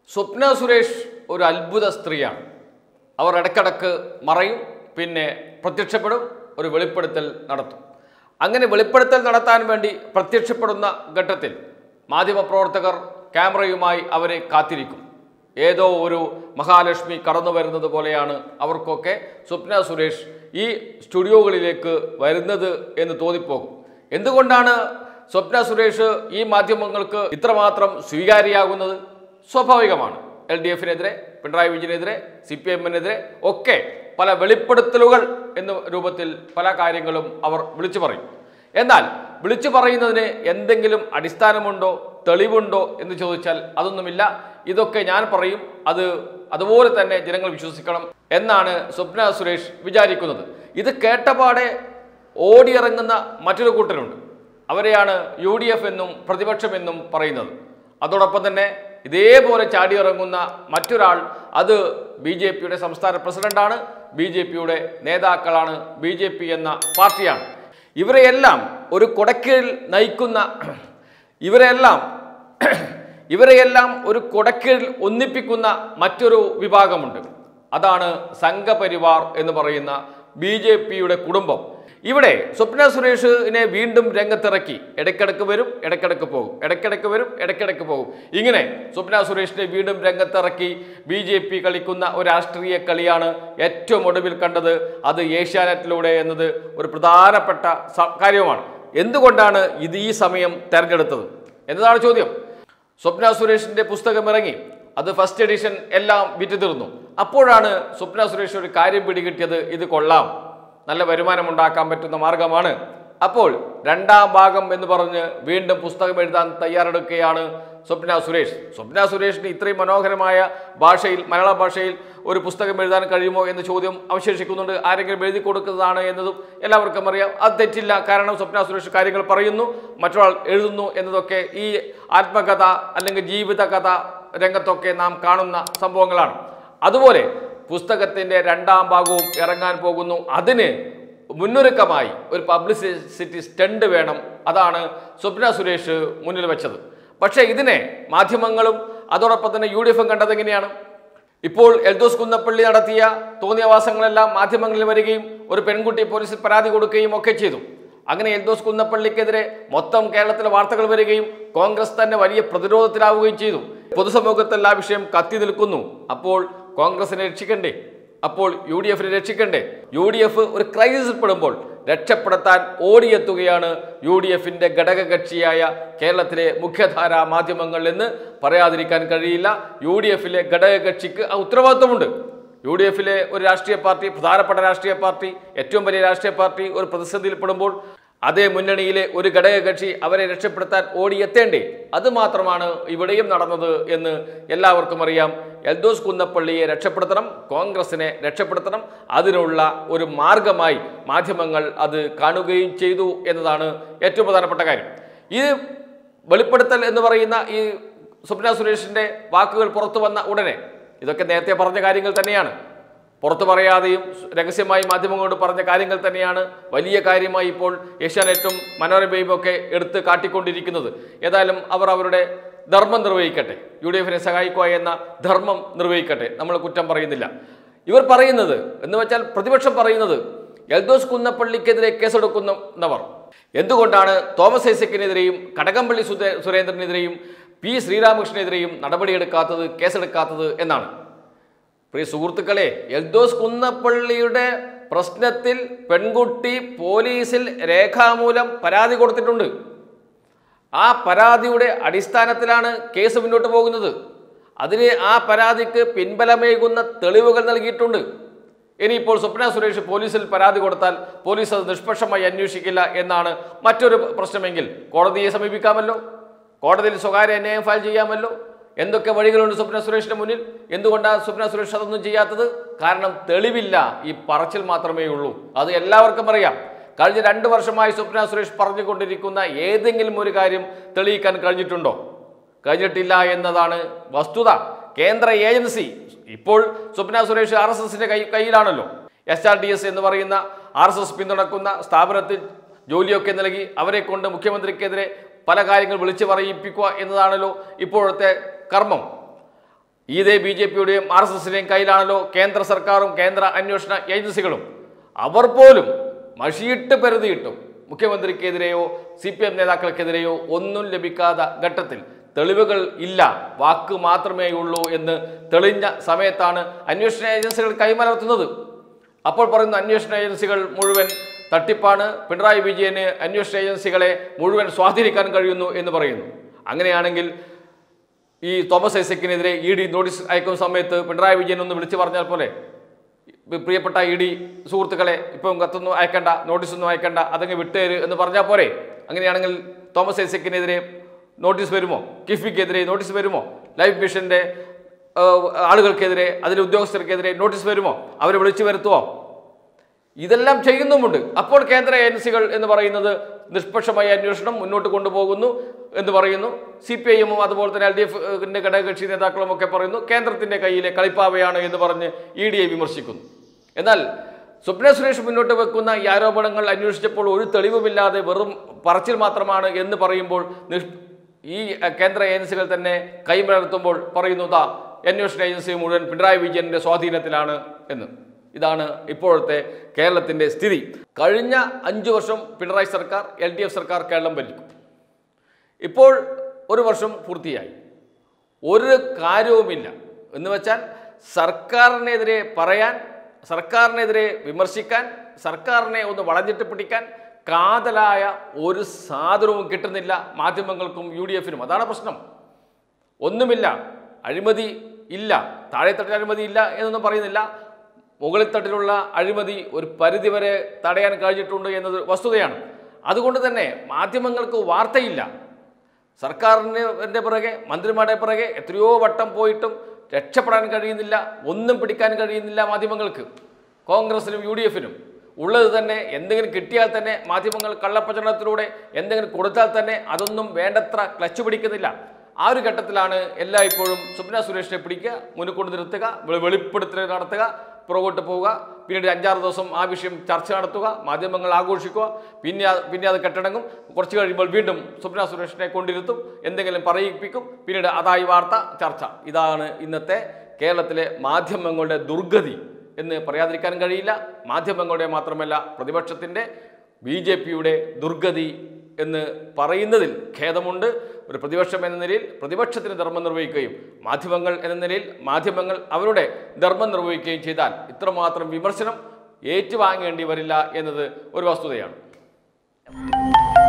സ്വപ്ന സുരേഷ് ഒരു അത്ഭുത സ്ത്രീയാണ് അവർ ഇടയ്ക്കിടക്ക് മറയും പിന്നെ പ്രത്യക്ഷപ്പെടും ഒരു വെളിപ്പെടുത്തൽ നടത്തും അങ്ങനെ വെളിപ്പെടുത്തൽ നടത്താൻ വേണ്ടി പ്രത്യക്ഷപ്പെടുന്ന ഘട്ടത്തിൽ മാധ്യമപ്രവർത്തകർ ക്യാമറയുമായി അവരെ കാത്തിരിക്കും ഏതോ ഒരു മഹാലക്ഷ്മി കടന്നു വരുന്നത് പോലെയാണ് അവർക്കൊക്കെ സ്വപ്ന സുരേഷ് ഈ സ്റ്റുഡിയോകളിലേക്ക് വരുന്നത് എന്ന് തോന്നിപ്പോകും എന്തുകൊണ്ടാണ് സ്വപ്ന സുരേഷ് ഈ മാധ്യമങ്ങൾക്ക് ഇത്രമാത്രം സ്വീകാര്യയാകുന്നത് സ്വാഭാവികമാണ് എൽ ഡി എഫിനെതിരെ പിണറായി വിജയനെതിരെ സി പി എമ്മിനെതിരെ ഒക്കെ പല വെളിപ്പെടുത്തലുകൾ എന്ന രൂപത്തിൽ പല കാര്യങ്ങളും അവർ വിളിച്ചു പറയും എന്നാൽ വിളിച്ചു പറയുന്നതിന് എന്തെങ്കിലും അടിസ്ഥാനമുണ്ടോ തെളിവുണ്ടോ എന്ന് ചോദിച്ചാൽ അതൊന്നുമില്ല ഇതൊക്കെ ഞാൻ പറയും അത് അതുപോലെ തന്നെ ജനങ്ങൾ വിശ്വസിക്കണം എന്നാണ് സ്വപ്ന സുരേഷ് വിചാരിക്കുന്നത് ഇത് കേട്ടപാടെ ഓടിയിറങ്ങുന്ന മറ്റൊരു കൂട്ടരുണ്ട് അവരെയാണ് യു ഡി എഫ് എന്നും പ്രതിപക്ഷമെന്നും പറയുന്നത് അതോടൊപ്പം തന്നെ ഇതേപോലെ ചാടിയിറങ്ങുന്ന മറ്റൊരാൾ അത് ബി ജെ പിയുടെ സംസ്ഥാന പ്രസിഡന്റാണ് ബി ജെ പിയുടെ നേതാക്കളാണ് ബി ജെ പി എന്ന പാർട്ടിയാണ് ഇവരെയെല്ലാം ഒരു കൊടക്കീഴിൽ നയിക്കുന്ന ഇവരെല്ലാം ഇവരെയെല്ലാം ഒരു കൊടക്കീഴിൽ ഒന്നിപ്പിക്കുന്ന മറ്റൊരു വിഭാഗമുണ്ട് അതാണ് സംഘപരിവാർ എന്ന് പറയുന്ന ബി ജെ പിയുടെ കുടുംബം ഇവിടെ സ്വപ്ന സുരേഷിനെ വീണ്ടും രംഗത്തിറക്കി ഇടയ്ക്കിടയ്ക്ക് വരും ഇടയ്ക്കിടയ്ക്ക് പോകും ഇടയ്ക്കിടയ്ക്ക് വരും ഇടയ്ക്കിടയ്ക്ക് പോകും ഇങ്ങനെ സ്വപ്ന സുരേഷിനെ വീണ്ടും രംഗത്തിറക്കി ബി ജെ പി കളിക്കുന്ന ഒരു രാഷ്ട്രീയ കളിയാണ് ഏറ്റവും ഒടുവിൽ കണ്ടത് അത് ഏഷ്യാനെറ്റിലൂടെ എന്നത് ഒരു പ്രധാനപ്പെട്ട സ- കാര്യമാണ് എന്തുകൊണ്ടാണ് ഇത് ഈ സമയം തെരഞ്ഞെടുത്തത് എന്നതാണ് ചോദ്യം സ്വപ്ന സുരേഷിന്റെ പുസ്തകം ഇറങ്ങി അത് ഫസ്റ്റ് എഡിഷൻ എല്ലാം വിറ്റ് തീർന്നു അപ്പോഴാണ് സ്വപ്ന സുരേഷ് ഒരു കാര്യം പിടികിട്ടിയത് ഇത് കൊള്ളാം നല്ല വരുമാനം ഉണ്ടാക്കാൻ പറ്റുന്ന മാർഗമാണ് അപ്പോൾ രണ്ടാം ഭാഗം എന്ന് പറഞ്ഞ് വീണ്ടും പുസ്തകം എഴുതാൻ തയ്യാറെടുക്കുകയാണ് സ്വപ്ന സുരേഷ് സ്വപ്ന സുരേഷിന് ഇത്രയും മനോഹരമായ ഭാഷയിൽ മലയാള ഭാഷയിൽ ഒരു പുസ്തകം എഴുതാൻ കഴിയുമോ എന്ന ചോദ്യം അവശേഷിക്കുന്നുണ്ട് ആരെങ്കിലും എഴുതി കൊടുക്കുന്നതാണ് എന്നതും എല്ലാവർക്കും അറിയാം അത് തെറ്റില്ല കാരണം സ്വപ്ന സുരേഷ് കാര്യങ്ങൾ പറയുന്നു മറ്റൊരാൾ എഴുതുന്നു എന്നതൊക്കെ ഈ ആത്മകഥ അല്ലെങ്കിൽ ജീവിത കഥ രംഗത്തൊക്കെ നാം കാണുന്ന സംഭവങ്ങളാണ് അതുപോലെ പുസ്തകത്തിൻ്റെ രണ്ടാം ഭാഗവും ഇറങ്ങാൻ പോകുന്നു അതിന് മുന്നൊരുക്കമായി ഒരു പബ്ലിസിറ്റി സ്റ്റണ്ട് വേണം അതാണ് സ്വപ്ന സുരേഷ് മുന്നിൽ വെച്ചത് പക്ഷേ ഇതിനെ മാധ്യമങ്ങളും അതോടൊപ്പം തന്നെ യു ഡി എഫും കണ്ടത് എങ്ങനെയാണ് ഇപ്പോൾ എൽദോസ് കുന്നപ്പള്ളി നടത്തിയ തോന്നിയവാസങ്ങളെല്ലാം മാധ്യമങ്ങളിൽ വരികയും ഒരു പെൺകുട്ടി പോലീസിൽ പരാതി കൊടുക്കുകയും ഒക്കെ ചെയ്തു അങ്ങനെ എൽദോസ് കുന്നപ്പള്ളിക്കെതിരെ മൊത്തം കേരളത്തിലെ വാർത്തകൾ വരികയും കോൺഗ്രസ് തന്നെ വലിയ പ്രതിരോധത്തിലാവുകയും ചെയ്തു പൊതുസമൂഹത്തിൽ ആ വിഷയം കത്തി നിൽക്കുന്നു അപ്പോൾ കോൺഗ്രസിനെ രക്ഷിക്കണ്ടേ അപ്പോൾ യു ഡി എഫിനെ രക്ഷിക്കണ്ടേ യു ഡി എഫ് ഒരു ക്രൈസിസിൽ പെടുമ്പോൾ രക്ഷപ്പെടുത്താൻ ഓടിയെത്തുകയാണ് യു ഡി എഫിന്റെ ഘടകകക്ഷിയായ കേരളത്തിലെ മുഖ്യധാരാ മാധ്യമങ്ങൾ എന്ന് പറയാതിരിക്കാൻ കഴിയില്ല യു ഡി എഫിലെ ഘടകകക്ഷിക്ക് ആ ഉത്തരവാദിത്വമുണ്ട് യു ഡി എഫിലെ ഒരു രാഷ്ട്രീയ പാർട്ടി പ്രധാനപ്പെട്ട രാഷ്ട്രീയ പാർട്ടി ഏറ്റവും വലിയ രാഷ്ട്രീയ പാർട്ടി ഒരു പ്രതിസന്ധിയിൽപ്പെടുമ്പോൾ അതേ മുന്നണിയിലെ ഒരു ഘടകകക്ഷി അവരെ രക്ഷപ്പെടുത്താൻ ഓടിയെത്തേണ്ടേ അത് മാത്രമാണ് ഇവിടെയും നടന്നത് എന്ന് എല്ലാവർക്കും അറിയാം എൽദോസ് കുന്നപ്പള്ളിയെ രക്ഷപ്പെടുത്തണം കോൺഗ്രസിനെ രക്ഷപ്പെടുത്തണം അതിനുള്ള ഒരു മാർഗമായി മാധ്യമങ്ങൾ അത് കാണുകയും ചെയ്തു എന്നതാണ് ഏറ്റവും പ്രധാനപ്പെട്ട കാര്യം ഇത് വെളിപ്പെടുത്തൽ എന്ന് പറയുന്ന ഈ സ്വപ്ന സുരേഷിന്റെ വാക്കുകൾ പുറത്തു വന്ന ഉടനെ ഇതൊക്കെ നേരത്തെ പറഞ്ഞ കാര്യങ്ങൾ തന്നെയാണ് പുറത്തു പറയാതെയും രഹസ്യമായി മാധ്യമങ്ങളോട് പറഞ്ഞ കാര്യങ്ങൾ തന്നെയാണ് വലിയ കാര്യമായി ഇപ്പോൾ ഏഷ്യാനെറ്റും മനോരമയും ഒക്കെ എടുത്ത് കാട്ടിക്കൊണ്ടിരിക്കുന്നത് ഏതായാലും അവർ അവരുടെ ധർമ്മം നിർവഹിക്കട്ടെ യു ഡി എഫിനെ സഹായിക്കുക എന്ന ധർമ്മം നിർവഹിക്കട്ടെ നമ്മൾ കുറ്റം പറയുന്നില്ല ഇവർ പറയുന്നത് എന്ന് വെച്ചാൽ പ്രതിപക്ഷം പറയുന്നത് എൽദോസ് കുന്നപ്പള്ളിക്കെതിരെ കേസെടുക്കുന്നവർ എന്തുകൊണ്ടാണ് തോമസ് ഐസക്കിനെതിരെയും കടകംപള്ളി സുധേ- സുരേന്ദ്രനെതിരെയും പി ശ്രീരാമകൃഷ്ണനെതിരെയും നടപടിയെടുക്കാത്തത് കേസെടുക്കാത്തത് എന്നാണ് പ്രിയ സുഹൃത്തുക്കളെ എൽദോസ് കുന്നപ്പള്ളിയുടെ പ്രശ്നത്തിൽ പെൺകുട്ടി പോലീസിൽ രേഖാമൂലം പരാതി കൊടുത്തിട്ടുണ്ട് ആ പരാതിയുടെ അടിസ്ഥാനത്തിലാണ് കേസ് മുന്നോട്ട് പോകുന്നത് അതിന് ആ പരാതിക്ക് പിൻബലമേകുന്ന തെളിവുകൾ നൽകിയിട്ടുണ്ട് ഇനിയിപ്പോൾ സ്വപ്ന സുരേഷ് പോലീസിൽ പരാതി കൊടുത്താൽ പോലീസ് അത് നിഷ്പക്ഷമായി അന്വേഷിക്കില്ല എന്നാണ് മറ്റൊരു പ്രശ്നമെങ്കിൽ കോടതിയെ സമീപിക്കാമല്ലോ കോടതിയിൽ സ്വകാര്യ അന്യായം ഫയൽ ചെയ്യാമല്ലോ എന്തൊക്കെ വഴികളുണ്ട് സ്വപ്ന സുരേഷിന്റെ മുന്നിൽ എന്തുകൊണ്ടാണ് സ്വപ്ന സുരേഷ് അതൊന്നും ചെയ്യാത്തത് കാരണം തെളിവില്ല ഈ പറച്ചിൽ മാത്രമേ ഉള്ളൂ അത് എല്ലാവർക്കും അറിയാം കഴിഞ്ഞ രണ്ട് വർഷമായി സ്വപ്ന സുരേഷ് പറഞ്ഞുകൊണ്ടിരിക്കുന്ന ഏതെങ്കിലും ഒരു കാര്യം തെളിയിക്കാൻ കഴിഞ്ഞിട്ടുണ്ടോ കഴിഞ്ഞിട്ടില്ല എന്നതാണ് വസ്തുത കേന്ദ്ര ഏജൻസി ഇപ്പോൾ സ്വപ്ന സുരേഷ് ആർ എസ് എസിന്റെ കൈ കയ്യിലാണല്ലോ എസ് ആർ ഡി എസ് എന്ന് പറയുന്ന ആർ എസ് എസ് പിന്തുണക്കുന്ന സ്ഥാപനത്തിൽ ജോലിയൊക്കെ നൽകി അവരെ കൊണ്ട് മുഖ്യമന്ത്രിക്കെതിരെ പല കാര്യങ്ങൾ വിളിച്ചു പറയിപ്പിക്കുക എന്നതാണല്ലോ ഇപ്പോഴത്തെ കർമ്മം ഇതേ ബി ജെ പിയുടെയും ആർ എസ് എസിന്റെയും കയ്യിലാണല്ലോ കേന്ദ്ര സർക്കാരും കേന്ദ്ര അന്വേഷണ ഏജൻസികളും അവർ പോലും മഷിയിട്ട് പരുതിയിട്ടും മുഖ്യമന്ത്രിക്കെതിരെയോ സി പി എം നേതാക്കൾക്കെതിരെയോ ഒന്നും ലഭിക്കാത്ത ഘട്ടത്തിൽ തെളിവുകൾ ഇല്ല വാക്ക് മാത്രമേ ഉള്ളൂ എന്ന് തെളിഞ്ഞ സമയത്താണ് അന്വേഷണ ഏജൻസികൾ കൈമലർത്തുന്നത് അപ്പോൾ പറയുന്നു അന്വേഷണ ഏജൻസികൾ മുഴുവൻ തട്ടിപ്പാണ് പിണറായി വിജയന് അന്വേഷണ ഏജൻസികളെ മുഴുവൻ സ്വാധീനിക്കാൻ കഴിയുന്നു എന്ന് പറയുന്നു അങ്ങനെയാണെങ്കിൽ ഈ തോമസ് ഐസക്കിനെതിരെ ഇ ഡി നോട്ടീസ് അയക്കുന്ന സമയത്ത് പിണറായി വിജയൻ ഒന്ന് വിളിച്ചു പറഞ്ഞാൽ പോലെ പ്രിയപ്പെട്ട ഇ ഡി സുഹൃത്തുക്കളെ ഇപ്പം കത്തൊന്നും അയക്കണ്ട നോട്ടീസൊന്നും അയക്കണ്ട അതങ്ങ് വിട്ടേര് എന്ന് പറഞ്ഞാൽ പോരെ അങ്ങനെയാണെങ്കിൽ തോമസ് ഐസക്കിനെതിരെ നോട്ടീസ് വരുമോ കിഫ്ബിക്കെതിരെ നോട്ടീസ് വരുമോ ലൈഫ് മിഷന്റെ ഏഹ്, ആളുകൾക്കെതിരെ അതിലെ ഉദ്യോഗസ്ഥർക്കെതിരെ നോട്ടീസ് വരുമോ അവരെ വിളിച്ചു വരുത്തുമോ ഇതെല്ലാം ചെയ്യുന്നുമുണ്ട് അപ്പോൾ കേന്ദ്ര ഏജൻസികൾ എന്ന് പറയുന്നത് നിഷ്പക്ഷമായ അന്വേഷണം മുന്നോട്ട് കൊണ്ടുപോകുന്നു എന്ന് പറയുന്നു സി പി ഐ എമ്മും അതുപോലെ തന്നെ എൽ ഡി എഫിന്റെ ഘടകകക്ഷി നേതാക്കളും ഒക്കെ പറയുന്നു കേന്ദ്രത്തിന്റെ കയ്യിലെ കളിപ്പാവയാണ് എന്ന് പറഞ്ഞ് ഇ ഡിയെ വിമർശിക്കുന്നു എന്നാൽ സ്വപ്ന സുരേഷ് മുന്നോട്ട് വെക്കുന്ന ഈ ആരോപണങ്ങൾ അന്വേഷിച്ചപ്പോൾ ഒരു തെളിവുമില്ലാതെ വെറും പറച്ചിൽ മാത്രമാണ് എന്ന് പറയുമ്പോൾ നിഷ് ഈ അഹ്, കേന്ദ്ര ഏജൻസികൾ തന്നെ കൈമലർത്തുമ്പോൾ പറയുന്നു ദാ അന്വേഷണ ഏജൻസി മുഴുവൻ പിണറായി വിജയന്റെ സ്വാധീനത്തിലാണ് എന്ന് ഇതാണ് ഇപ്പോഴത്തെ കേരളത്തിന്റെ സ്ഥിതി കഴിഞ്ഞ അഞ്ചു വർഷം പിണറായി സർക്കാർ എൽ ഡി എഫ് സർക്കാർ കേരളം ഭരിക്കും ഇപ്പോൾ ഒരു വർഷം പൂർത്തിയായി ഒരു കാര്യവുമില്ല എന്ന് വെച്ചാൽ സർക്കാരിനെതിരെ പറയാൻ സർക്കാരിനെതിരെ വിമർശിക്കാൻ സർക്കാരിനെ ഒന്ന് വളഞ്ഞിട്ട് പിടിക്കാൻ കാതലായ ഒരു സാധനവും കിട്ടുന്നില്ല മാധ്യമങ്ങൾക്കും യു ഡി എഫിനും അതാണ് പ്രശ്നം ഒന്നുമില്ല അഴിമതി ഇല്ല താഴെത്തട്ടിൽ അഴിമതി ഇല്ല എന്നൊന്നും പറയുന്നില്ല മുകളിൽ തട്ടിലുള്ള അഴിമതി ഒരു പരിധിവരെ തടയാൻ കഴിഞ്ഞിട്ടുണ്ട് എന്നത് വസ്തുതയാണ് അതുകൊണ്ട് തന്നെ മാധ്യമങ്ങൾക്ക് വാർത്തയില്ല സർക്കാരിൻ്റെ പിറകെ മന്ത്രിമാരുടെ പിറകെ എത്രയോ വട്ടം പോയിട്ടും രക്ഷപ്പെടാൻ കഴിയുന്നില്ല ഒന്നും പിടിക്കാൻ കഴിയുന്നില്ല മാധ്യമങ്ങൾക്ക് കോൺഗ്രസിനും യു ഡി എഫിനും ഉള്ളത് തന്നെ എന്തെങ്കിലും കിട്ടിയാൽ തന്നെ മാധ്യമങ്ങൾ കള്ളപ്രചരണത്തിലൂടെ എന്തെങ്കിലും കൊടുത്താൽ തന്നെ അതൊന്നും വേണ്ടത്ര ക്ലച്ച് പിടിക്കുന്നില്ല ആ ഒരു ഘട്ടത്തിലാണ് എല്ലായ്പ്പോഴും സുബ്ന സുരേഷിനെ പിടിക്കുക മുന്നിൽ കൊണ്ട് നിർത്തുക വെളി- വെളിപ്പെടുത്തൽ നടത്തുക പുറകോട്ട് പോവുക പിന്നീട് അഞ്ചാറ് ദിവസം ആ വിഷയം ചർച്ച നടത്തുക മാധ്യമങ്ങൾ ആഘോഷിക്കുക പിന്നെ അത് പിന്നെ അത് കെട്ടടങ്ങും കുറച്ച് കഴിയുമ്പോൾ വീണ്ടും സുബ്ന സുരേഷിനെ കൊണ്ടിരുത്തും എന്തെങ്കിലും പറയിപ്പിക്കും പിന്നീട് അതായി വാർത്ത ചർച്ച ഇതാണ് ഇന്നത്തെ കേരളത്തിലെ മാധ്യമങ്ങളുടെ ദുർഗതി എന്ന് പറയാതിരിക്കാൻ കഴിയില്ല മാധ്യമങ്ങളുടെ മാത്രമല്ല പ്രതിപക്ഷത്തിൻ്റെ ബി ജെ പിയുടെ ദുർഗതി എന്ന് പറയുന്നതിൽ ഖേദമുണ്ട് ഒരു പ്രതിപക്ഷം എന്ന നിലയിൽ പ്രതിപക്ഷത്തിന് ധർമ്മം നിർവഹിക്കുകയും മാധ്യമങ്ങൾ എന്ന നിലയിൽ മാധ്യമങ്ങൾ അവരുടെ ധർമ്മം നിർവഹിക്കുകയും ചെയ്താൽ ഇത്രമാത്രം വിമർശനം ഏറ്റുവാങ്ങേണ്ടി വരില്ല എന്നത് ഒരു വസ്തുതയാണ്